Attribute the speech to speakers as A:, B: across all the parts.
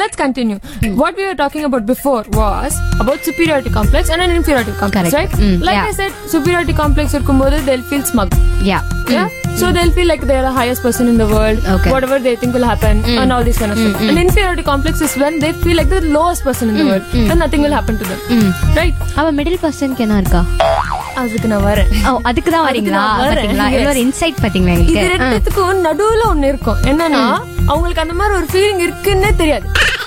A: let's continue. What we were talking about before was about superiority complex and an inferiority complex,
B: Correct.
A: right?
B: Mm,
A: like
B: yeah.
A: I said, superiority complex இருக்கும்போது they'll feel smug.
B: யா
A: Yeah. So they'll feel like they're the highest person in the world.
B: Okay.
A: Whatever they think will happen and all this kind of stuff. And inferiority complex is when they feel like the lowest person in the world and nothing will happen to them. Right?
B: அவ middle பர்சனுக்கு என்ன இருக்கா
A: அதுக்கு நான் வரேன்
B: ஓ அதுக்கு தான் வரீங்களா
A: நான் வரேன்.
B: பாத்தீங்களா
A: Yes.
B: எவ்வளவு இன்சைட் பாத்தீங்களா
A: இது
B: எங்களுக்கு
A: ரெண்டுத்துக்கும் நடுவுல ஒண்ணு இருக்கும் என்னன்னா அவங்களுக்கு அந்த மாதிரி ஒரு ஃபீலிங் இருக்குன்னே தெரியாது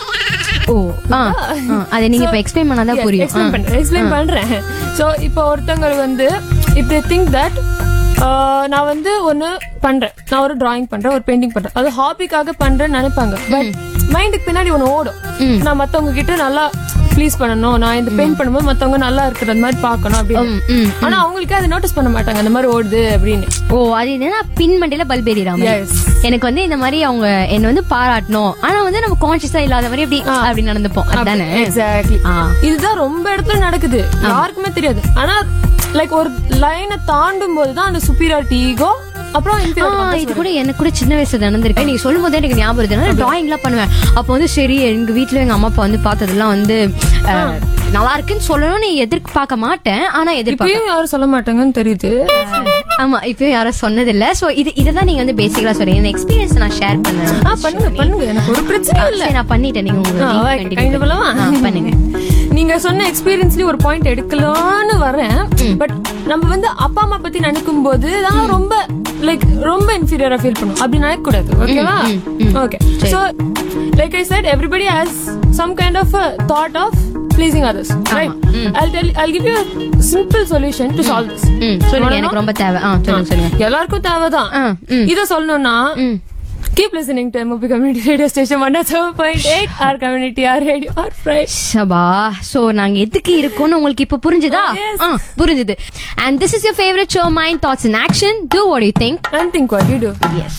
B: ஓ ஆ ஆ, அதை நீங்க இப்ப எக்ஸ்பிளைன் பண்ணாதான் புரியும்
A: எக்ஸ்பிளைன் பண்றேன் எக்ஸ்பிளைன் பண்றேன் சோ இப்போ ஒருத்தவங்க வந்து இப் தே திங்க் தட் நான் வந்து ஒன்னு பண்றேன் நான் ஒரு டிராயிங் பண்றேன் ஒரு பெயிண்டிங் பண்றேன் அது ஹாபிக்காக பண்றேன்னு நினைப்பாங்க பட் மைண்டுக்கு பின்னாடி ஒன்னு ஓடும் நான் மத்தவங்க கிட்ட நல்லா ப்ளீஸ் பண்ணணும் நான் இந்த பெயிண்ட் பண்ணும்போது மத்தவங்க நல்லா இருக்கிற மாதிரி பார்க்கணும் அப்படின்னு
B: ம்.
A: ஆனா அவங்களுக்கு அதை நோட்டீஸ் பண்ண மாட்டாங்க அந்த மாதிரி ஓடுது அப்படின்னு
B: ஓ அது என்னன்னா பின் மண்டையில பல்பேரி ராமன்
A: Yes.
B: எனக்கு வந்து இந்த மாதிரி அவங்க என்ன வந்து பாராட்டணும் ஆனா வந்து நம்ம கான்சியஸா இல்லாத மாதிரி அப்படி அப்படி நடந்துப்போம் அதுதானே
A: எக்ஸாக்ட்லி
B: ஆ.
A: இதுதான் ரொம்ப இடத்துல நடக்குது யாருக்குமே தெரியாது ஆனா லைக் ஒரு லைனை தாண்டும் போதுதான் அந்த சுப்பீரியாரிட்டி ஈகோ அப்புறம்
B: ஆ,
A: inferiority complex
B: இது கூட எனக்கு கூட சின்ன வயசுல நடந்திருக்கு நீங்க சொல்லும் போதே எனக்கு ஞாபகம் வருது நான் டிராயிங் எல்லாம் பண்ணுவேன் அப்போ வந்து சரி எங்க வீட்ல எங்க அம்மா அப்பா வந்து பார்த்ததெல்லாம் வந்து அஹ், நல்லா இருக்குன்னு சொல்லணும்னு எதிர்பார்க்க மாட்டேன் ஆனா எதிர்பார்க்க
A: இப்பயும் யாரும் சொல்ல மாட்டாங்கன்னு தெரியுது
B: ஆமா இப்பயும் யாரும் சொன்னதில்ல சோ இது இதெல்லாம் நீங்க வந்து பேசிக்கலா சொல்றீங்க இந்த எக்ஸ்பீரியன்ஸ் நான் ஷேர் பண்ணேன்
A: ஆ பண்ணுங்க பண்ணுங்க எனக்கு ஒரு பிரச்சனை இல்ல
B: சரி, நான் பண்ணிட்டேன் நீங்க உங்க
A: ஆ,
B: நீங்க
A: okay,
B: continue
A: kind of
B: பண்ணுங்க.
A: பண்ணலாமா?
B: ஆ, பண்ணுங்க
A: நீங்க சொன்ன எக்ஸ்பீரியன்ஸ்லயும் ஒரு பாயிண்ட் எடுக்கலாம்னு வரேன் பட் நம்ம வந்து அப்பா அம்மா பத்தி நினைக்கும் போது தான் ரொம்ப லைக் ரொம்ப இன்ஃபீரியரா ஃபீல் பண்ணும் அப்படி நினைக்க கூடாது ஓகேவா okay so like I said everybody has some kind of thought of pleasing others right i'll tell i'll give you a simple solution to solve this
B: ம், சொல்லுங்க எனக்கு ரொம்ப தேவை ஆ சொல்லுங்க சொல்லுங்க
A: எல்லாருக்கும் தேவைதான்
B: ஆ, ம்.
A: இத சொல்லணும்னா
B: ம்.
A: keep listening to MOP community radio station 107.8 our community our radio our friends
B: சபா சோ நாங்க எதுக்கு இருக்கோம்னு உங்களுக்கு இப்ப புரிஞ்சுதா
A: Yes.
B: ஆ, புரிஞ்சுது and this is your favourite show mind thoughts in action do what you think
A: and think what you do
B: S